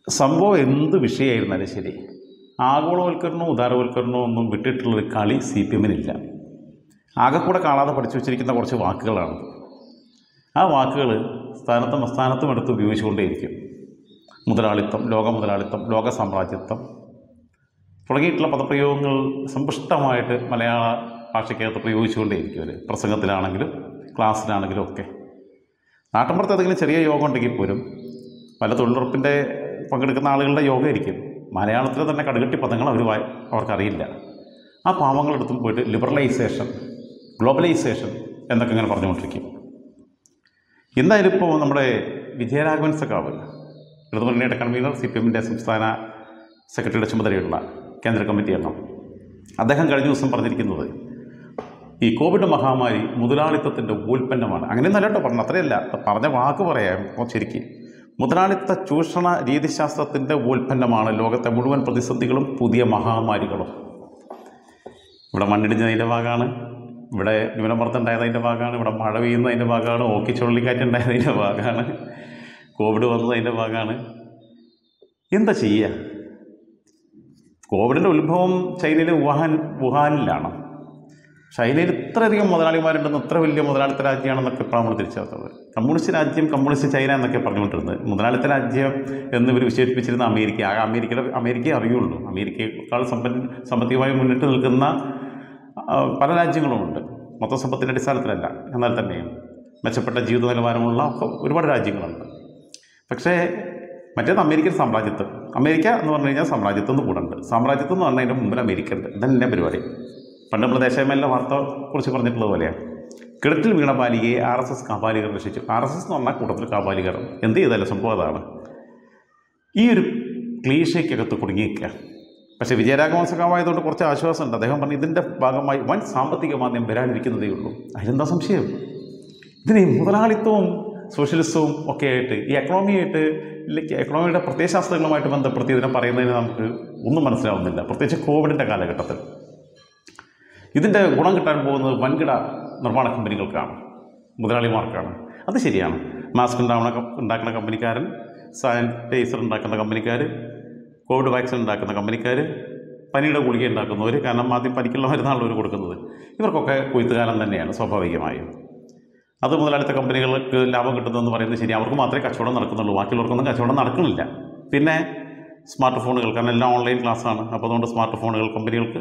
സംഭവം എന്ത് വിഷയമായിരുന്നാലും ശരി ആഗോളവൽക്കരണവും ഉദാരവൽക്കരണവും ഒന്നും വിട്ടിട്ടുള്ളൊരു കളി സി പി എമ്മിനില്ല ആകെ കൂടെ കാണാതെ പഠിച്ചു വച്ചിരിക്കുന്ന കുറച്ച് വാക്കുകളാണ് ആ വാക്കുകൾ സ്ഥാനത്തും അസ്ഥാനത്തും എടുത്ത് ഉപയോഗിച്ചുകൊണ്ടേയിരിക്കും മുതലാളിത്തം ലോക മുതലാളിത്തം ലോക സാമ്രാജ്യത്വം തുടങ്ങിയിട്ടുള്ള പദപ്രയോഗങ്ങൾ സമ്പുഷ്ടമായിട്ട് മലയാള ഭാഷയ്ക്കകത്ത് പ്രയോഗിച്ചുകൊണ്ടേയിരിക്കും അവർ പ്രസംഗത്തിലാണെങ്കിലും ക്ലാസ്സിലാണെങ്കിലും ഒക്കെ നാട്ടിൻപുറത്ത് ഏതെങ്കിലും ചെറിയ യോഗം ഉണ്ടെങ്കിൽ പോലും പല തൊഴിലുറപ്പിൻ്റെ പങ്കെടുക്കുന്ന ആളുകളുടെ യോഗമായിരിക്കും മലയാളത്തിൽ തന്നെ കടുകട്ടി പദങ്ങൾ അവർ വായി അവർക്കറിയില്ല ആ പാവങ്ങളെടുത്തും പോയിട്ട് ലിബറലൈസേഷൻ ഗ്ലോബലൈസേഷൻ എന്നൊക്കെ ഇങ്ങനെ പറഞ്ഞുകൊണ്ടിരിക്കും എന്തായാലും ഇപ്പോൾ നമ്മുടെ വിജയരാഘവൻ സഖാവ് ഇടതുമുന്നണിയുടെ കൺവീനർ സി പി എമ്മിൻ്റെ സംസ്ഥാന സെക്രട്ടറിയുടെ ചുമതലയുള്ള കേന്ദ്ര കമ്മിറ്റി അംഗം അദ്ദേഹം കഴിഞ്ഞ ദിവസം പറഞ്ഞിരിക്കുന്നത് ഈ കോവിഡ് മഹാമാരി മുതലാളിത്തത്തിൻ്റെ ഉൽപ്പന്നമാണ് അങ്ങനെ നല്ലട്ടോ പറഞ്ഞു അത്രയല്ല പറഞ്ഞ വാക്ക് പറയാം ഇപ്പോൾ ശരിക്ക് മുതലാളിത്ത ചൂഷണ രീതിശാസ്ത്രത്തിൻ്റെ ഉൽപ്പന്നമാണ് ലോകത്തെ മുഴുവൻ പ്രതിസന്ധികളും പുതിയ മഹാമാരികളും ഇവിടെ മണ്ണിടിഞ്ഞതിൻ്റെ ഭാഗമാണ് ഇവിടെ ന്യൂനമർദ്ദം ഉണ്ടായതിൻ്റെ ഭാഗമാണ് ഇവിടെ മഴ പെയ്യുന്നതിൻ്റെ ഭാഗമാണ് ഓക്കി ചുഴലിക്കാറ്റ് ഉണ്ടായതിൻ്റെ ഭാഗമാണ് കോവിഡ് വന്നതിൻ്റെ ഭാഗമാണ് എന്താ ചെയ്യുക കോവിഡിൻ്റെ ഉത്ഭവം ചൈനയിലെ വുഹാൻ വുഹാനിലാണ് ചൈനയിൽ ഇത്രയധികം മുതലാളിമാരുണ്ടെന്ന് ഇത്ര വലിയ മുതലാളിത്ത രാജ്യമാണെന്നൊക്കെ ഇപ്പോൾ നമ്മൾ തിരിച്ചറിഞ്ഞത് കമ്മ്യൂണിസ്റ്റ് രാജ്യം കമ്മ്യൂണിസ്റ്റ് ചൈന എന്നൊക്കെ പറഞ്ഞുകൊണ്ടിരുന്നത് മുതലാളിത്ത രാജ്യം എന്ന് ഇവർ വിശേഷിപ്പിച്ചിരുന്ന അമേരിക്ക ആ അമേരിക്കയുടെ അമേരിക്കയെ അറിയുള്ളൂ അമേരിക്കയേക്കാൾ സമ്പന്ന സാമ്പത്തികമായി മുന്നിട്ട് നിൽക്കുന്ന ആ, പല രാജ്യങ്ങളുമുണ്ട് മൊത്തം സമ്പത്തിൻ്റെ അടിസ്ഥാനത്തിലല്ല എന്നാൽ തന്നെയും മെച്ചപ്പെട്ട ജീവിത നിലവാരമുള്ള ഒക്കെ ഒരുപാട് രാജ്യങ്ങളുണ്ട് പക്ഷേ മറ്റേത് അമേരിക്കൻ സാമ്രാജ്യത്വം അമേരിക്ക എന്ന് പറഞ്ഞു കഴിഞ്ഞാൽ സാമ്രാജ്യത്വം എന്ന് കൂടെ ഉണ്ട് സാമ്രാജ്യത്വം എന്ന് പറഞ്ഞതിൻ്റെ മുമ്പിൽ അമേരിക്ക ഉണ്ട് ഇതന്നെ പരിപാടി പണ്ട് നമ്മൾ ദേശമല്ല വാർത്ത കുറിച്ച് പറഞ്ഞിട്ടുള്ളത് പോലെയാണ് കിടറ്റിൽ വീണ ബാലികയെ ആർ എസ് എസ് കാപാലികർ രക്ഷിച്ചു ആർ എസ് എസ് എന്ന് പറഞ്ഞാൽ കൂട്ടത്തിൽ കാപാലികർ എന്ത് ചെയ്താലും സംഭവം അതാണ് ഈ ഒരു ക്ലീഷയ്ക്കകത്ത് കുടുങ്ങിയിരിക്കുക പക്ഷേ വിജയരാഘവൻ സഖാവായതുകൊണ്ട് കുറച്ച് ആശ്വാസമുണ്ട് അദ്ദേഹം പറഞ്ഞു ഇതിൻ്റെ ഭാഗമായി വൻ സാമ്പത്തിക മാന്ദ്യം വരാനിരിക്കുന്നതേ ഉള്ളൂ അതിലെന്താ സംശയം ഇതിന് ഈ മുതലാളിത്തവും സോഷ്യലിസവും ഒക്കെ ആയിട്ട് ഈ എക്കണോമിയായിട്ട് ഇല്ലെങ്കിൽ എക്കണോമിയുടെ പ്രത്യയശാസ്ത്രങ്ങളുമായിട്ട് ബന്ധപ്പെടുത്തി ഇതിനെ പറയുന്നതിന് നമുക്ക് ഒന്നും മനസ്സിലാവുന്നില്ല പ്രത്യേകിച്ച് കോവിഡിൻ്റെ കാലഘട്ടത്തിൽ ഇതിൻ്റെ ഗുണം കിട്ടാൻ പോകുന്നത് വൻകിട നിർമ്മാണ കമ്പനികൾക്കാണ് മുതലാളിമാർക്കാണ് അത് ശരിയാണ് മാസ്ക് ഉണ്ടാവുന്ന കം- ഉണ്ടാക്കുന്ന കമ്പനിക്കാരൻ സാനിറ്റൈസർ ഉണ്ടാക്കുന്ന കമ്പനിക്കാർ കോവിഡ് വാക്സിൻ ഉണ്ടാക്കുന്ന കമ്പനിക്കാർ പനിയുടെ ഗുളിക ഉണ്ടാക്കുന്നവർ കാരണം ആദ്യം പനിക്കുള്ള മരുന്നാണല്ലോ അവർ കൊടുക്കുന്നത് ഇവർക്കൊക്കെ കൊയ്ത്തുകാലം തന്നെയാണ് സ്വാഭാവികമായും അത് മുതലാളിത്ത കമ്പനികൾക്ക് ലാഭം കിട്ടുന്നതെന്ന് പറയുന്നത് ശരി അവർക്ക് മാത്രമേ കച്ചവടം നടക്കുന്നുള്ളൂ ബാക്കിയുള്ളവർക്കൊന്നും കച്ചവടം നടക്കുന്നില്ല പിന്നെ സ്മാർട്ട് ഫോണുകൾ കാരണം എല്ലാം ഓൺലൈൻ ക്ലാസ്സാണ് അപ്പോൾ അതുകൊണ്ട് സ്മാർട്ട് ഫോണുകൾ കമ്പനികൾക്ക്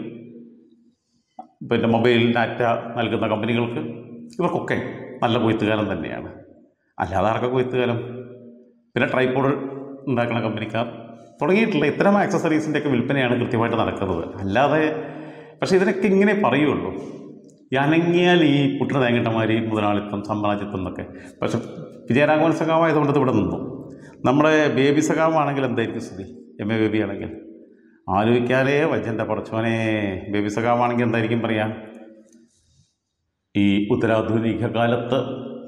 പിന്നെ മൊബൈൽ ഡാറ്റ നൽകുന്ന കമ്പനികൾക്ക് ഇവർക്കൊക്കെ നല്ല കൊയ്ത്തുകാലം തന്നെയാണ് അല്ലാതെ ആർക്കൊക്കെ കൊയ്ത്തുകാലം പിന്നെ ട്രൈപ്പോഡ് ഉണ്ടാക്കുന്ന കമ്പനിക്കാർ തുടങ്ങിയിട്ടുള്ള ഇത്തരം ആക്സസറീസിൻ്റെയൊക്കെ വിൽപ്പനയാണ് കൃത്യമായിട്ട് നടക്കുന്നത് അല്ലാതെ പക്ഷേ ഇതിനൊക്കെ ഇങ്ങനെ പറയുള്ളൂ ഈ അനങ്ങിയാൽ ഈ പുട്ടിന് തേങ്ങിട്ടമാരി മുതലാളിത്തം സാമ്രാജ്യത്വം എന്നൊക്കെ പക്ഷെ വിജയരാഘവൻ സഖാവായതുകൊണ്ട് ഇത് ഇവിടെ നിന്നു നമ്മുടെ ബേബി സഖാവാണെങ്കിൽ എന്തായിരിക്കും സ്ഥിതി എം എ ബേബി ആണെങ്കിൽ ആലോചിക്കാലേ വജ്ജൻ്റെ പടച്ചോനെ ബേബി സഖാവാണെങ്കിൽ എന്തായിരിക്കും പറയാം ഈ ഉത്തരാധുനിക കാലത്ത്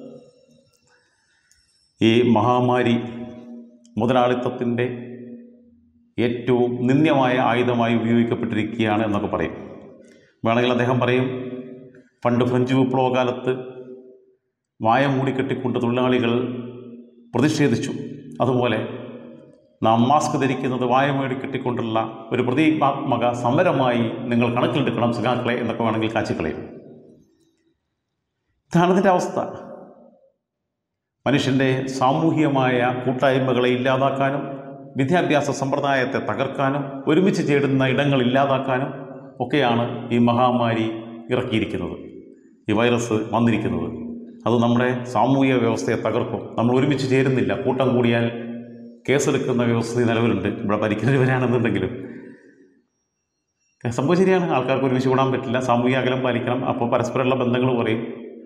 ഈ മഹാമാരി മുതലാളിത്തത്തിൻ്റെ ഏറ്റവും നിന്ദ്യമായ ആയുധമായി ഉപയോഗിക്കപ്പെട്ടിരിക്കുകയാണ് എന്നൊക്കെ പറയും വേണമെങ്കിൽ അദ്ദേഹം പറയും പണ്ട് ഫ്രഞ്ച് വിപ്ലവകാലത്ത് വായ മൂടിക്കെട്ടിക്കൊണ്ട് തൊഴിലാളികൾ പ്രതിഷേധിച്ചു അതുപോലെ നാം മാസ്ക് ധരിക്കുന്നത് വായ മൂടിക്കെട്ടിക്കൊണ്ടുള്ള ഒരു പ്രതീകാത്മക സമരമായി നിങ്ങൾ കണക്കിലെടുക്കണം സഖാക്കളെ എന്നൊക്കെ വേണമെങ്കിൽ കാച്ചിക്കളയും ഇതാണ് ഇതിൻ്റെ അവസ്ഥ മനുഷ്യൻ്റെ സാമൂഹികമായ കൂട്ടായ്മകളെ ഇല്ലാതാക്കാനും വിദ്യാഭ്യാസ സമ്പ്രദായത്തെ തകർക്കാനും ഒരുമിച്ച് ചേരുന്ന ഇടങ്ങൾ ഇല്ലാതാക്കാനും ഒക്കെയാണ് ഈ മഹാമാരി ഇറക്കിയിരിക്കുന്നത് ഈ വൈറസ് വന്നിരിക്കുന്നത് അത് നമ്മുടെ സാമൂഹിക വ്യവസ്ഥയെ തകർക്കും നമ്മൾ ഒരുമിച്ച് ചേരുന്നില്ല കൂട്ടം കൂടിയാൽ കേസെടുക്കുന്ന വ്യവസ്ഥ നിലവിലുണ്ട് ഇവിടെ ഭരിക്കുന്നവരാണെന്നുണ്ടെങ്കിലും സംഭവം ശരിയാണ് ആൾക്കാർക്ക് ഒരുമിച്ച് കൂടാൻ പറ്റില്ല സാമൂഹിക അകലം പാലിക്കണം അപ്പോൾ പരസ്പരമുള്ള ബന്ധങ്ങൾ കുറയും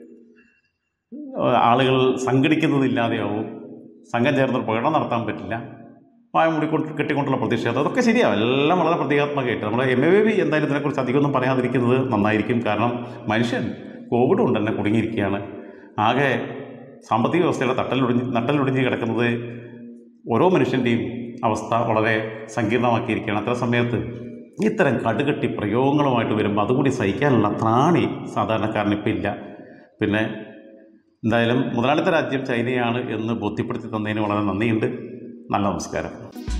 ആളുകൾ സംഘടിക്കുന്നതില്ലാതെയാവും സംഘം ചേർന്ന് പ്രകടനം നടത്താൻ പറ്റില്ല വായ മൂടിക്കൊണ്ട് കെട്ടിക്കൊണ്ടുള്ള പ്രതിഷേധം അതൊക്കെ ശരിയാവും എല്ലാം വളരെ പ്രതീകാത്മകമായിട്ട് നമ്മുടെ എം എ ബി എന്തായാലും ഇതിനെക്കുറിച്ച് അധികമൊന്നും പറയാതിരിക്കുന്നത് നന്നായിരിക്കും കാരണം മനുഷ്യൻ കോവിഡ് കൊണ്ട് തന്നെ കുടുങ്ങിയിരിക്കുകയാണ് ആകെ സാമ്പത്തിക വ്യവസ്ഥയുടെ തട്ടലൊടിഞ്ഞ് നട്ടലൊടിഞ്ഞ് കിടക്കുന്നത് ഓരോ മനുഷ്യൻ്റെയും അവസ്ഥ വളരെ സങ്കീർണമാക്കിയിരിക്കുകയാണ് അത്ര സമയത്ത് ഇത്തരം കടുകട്ടി പ്രയോഗങ്ങളുമായിട്ട് വരുമ്പോൾ അതുകൂടി സഹിക്കാനുള്ള ത്രാണി സാധാരണക്കാരന് ഇപ്പം ഇല്ല പിന്നെ എന്തായാലും മുതലാളിത്ത രാജ്യം ചൈനയാണ് എന്ന് ബോധ്യപ്പെടുത്തി തന്നതിന് വളരെ നന്ദിയുണ്ട് നല്ല നമസ്കാരം